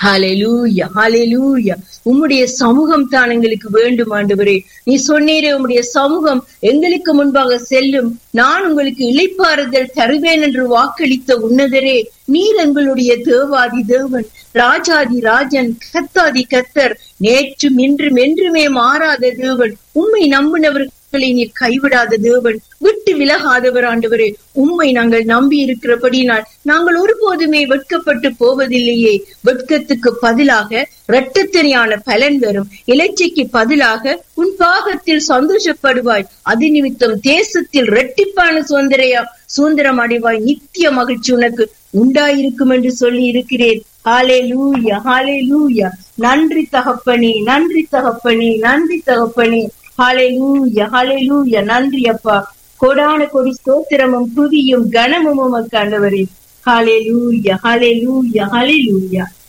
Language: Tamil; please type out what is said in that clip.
ஹalleluya ஹalleluya உம்முடைய சமூகம் தான் எங்களுக்கு வேண்டும் ஆண்டவரே நீ சொன்னீரே உம்முடைய சமூகம் எங்களுக்கு முன்பாக செல்லும் நான் உங்களுக்கு இளைப்பாறுதல் தருவேன் என்று வாக்களித்த உன்னதரே நீர் எங்களுடைய தேவாதி தேவன் ராஜாதி ராஜன் கத்தாதி கத்தர் நேற்றும் இன்றும் என்றுமே மாறாத தேவன் உம்மை நம்பினவர்களை நீர் கைவிடாத தேவன் விட்டு விலகாதவர் ஆண்டவரே உம்மை நாங்கள் நம்பி இருக்கிறபடினால் நாங்கள் ஒருபோதுமே வெட்கப்பட்டு போவதில்லையே வெட்கத்துக்கு பதிலாக இரட்டத்தனையான பலன் வரும் இலச்சைக்கு பதிலாக உன் பாகத்தில் சந்தோஷப்படுவாய் அது நிமித்தம் தேசத்தில் இரட்டிப்பான சுதந்திரையா சுதந்திரம் அடைவாய் நித்திய மகிழ்ச்சி உனக்கு உண்டாயிருக்கும் என்று சொல்லி இருக்கிறேன் ஹாலே லூயா ஹாலே லூயா நன்றி தகப்பனே நன்றி தகப்பனே நன்றி தகப்பனே ஹாலே லூயா ஹாலே லூயா நன்றி அப்பா கொடான கொடி ஸ்தோத்திரமும் துதியும் கனமும் உமக்கு ஆண்டவரே ஹாலே லூயா ஹாலே லூயா ஹாலே லூயா